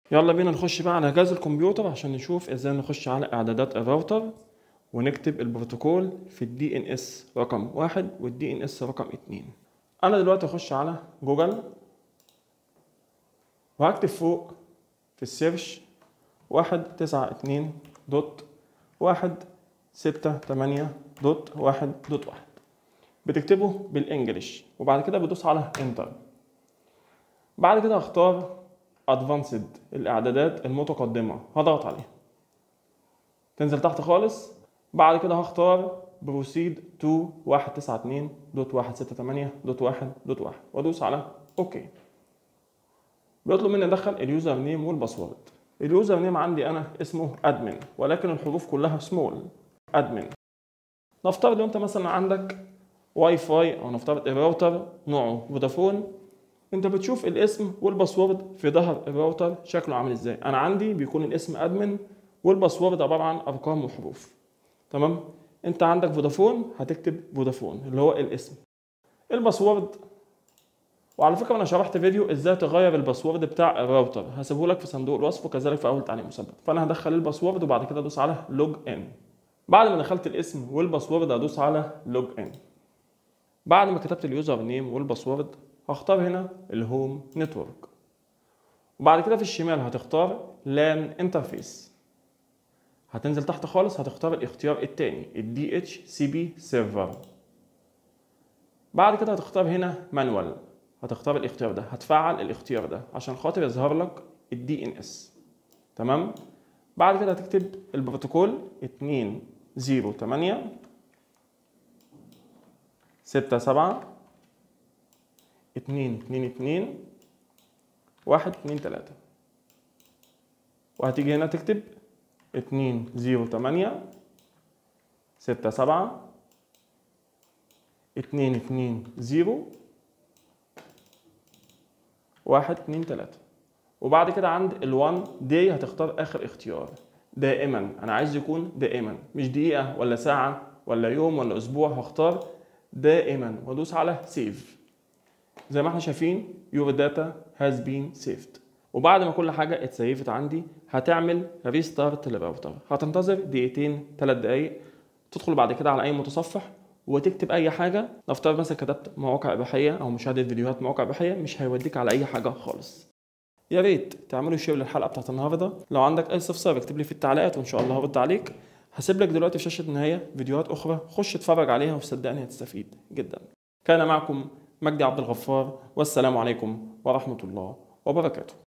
يلا بينا نخش بقى على جهاز الكمبيوتر عشان نشوف ازاي نخش على اعدادات الراوتر ونكتب البروتوكول في الدي ان اس رقم واحد والدي ان اس رقم اتنين انا دلوقتي اخش على جوجل وهكتب فوق في السيرش واحد تسعة اتنين دوت واحد ستة تمانية دوت واحد دوت واحد بتكتبه بالانجلش وبعد كده بدوس على انتر بعد كده هختار ادفانسد الاعدادات المتقدمه هضغط عليها تنزل تحت خالص بعد كده هختار بروسيد تو 192 دوت 168 دوت 1 دوت 1 وادوس على اوكي بيطلب مني ادخل اليوزر نيم والباسورد اليوزر نيم عندي انا اسمه ادمن ولكن الحروف كلها سمول ادمن نفترض لو انت مثلا عندك واي فاي او نفترض الراوتر نوعه فودافون انت بتشوف الاسم والباسورد في ظهر الراوتر شكله عامل ازاي انا عندي بيكون الاسم ادمن والباسورد عباره عن ارقام وحروف تمام انت عندك فودافون هتكتب فودافون اللي هو الاسم الباسورد وعلى فكره انا شرحت فيديو ازاي تغير الباسورد بتاع الراوتر هسيبه لك في صندوق الوصف وكذلك في اول تعليق مثبت فانا هدخل الباسورد وبعد كده ادوس على لوج ان بعد ما دخلت الاسم والباسورد ادوس على لوج ان بعد ما كتبت اليوزر نيم والباسورد هختار هنا الهوم نتورك وبعد كده في الشمال هتختار لان انترفيس هتنزل تحت خالص هتختار الاختيار التاني الدي اتش سي بي سيرفر بعد كده هتختار هنا مانوال هتختار الاختيار ده هتفعل الاختيار ده عشان خاطر يظهر لك الدي ان اس تمام بعد كده هتكتب البروتوكول 208 6 7 اتنين اتنين اتنين واحد اتنين تلاتة وهتيجي هنا تكتب اتنين زيرو تمانية ستة سبعة اتنين اتنين زيرو واحد اتنين تلاتة وبعد كده عند الوان دي هتختار اخر اختيار دائما انا عايز يكون دائما مش دقيقة ولا ساعة ولا يوم ولا اسبوع هختار دائما وادوس على سيف زي ما احنا شايفين your data has been saved وبعد ما كل حاجة اتسيفت عندي هتعمل ريستارت للراوتر هتنتظر دقيقتين ثلاث دقايق تدخل بعد كده على أي متصفح وتكتب أي حاجة نفترض مثلا كتبت مواقع إباحية أو مشاهدة فيديوهات مواقع إباحية مش هيوديك على أي حاجة خالص يا ريت تعملوا شير للحلقة بتاعت النهاردة لو عندك أي استفسار اكتب لي في التعليقات وإن شاء الله هرد عليك هسيب لك دلوقتي في شاشة النهاية فيديوهات أخرى خش اتفرج عليها وصدقني هتستفيد جدا كان معكم مجدي عبد الغفار والسلام عليكم ورحمة الله وبركاته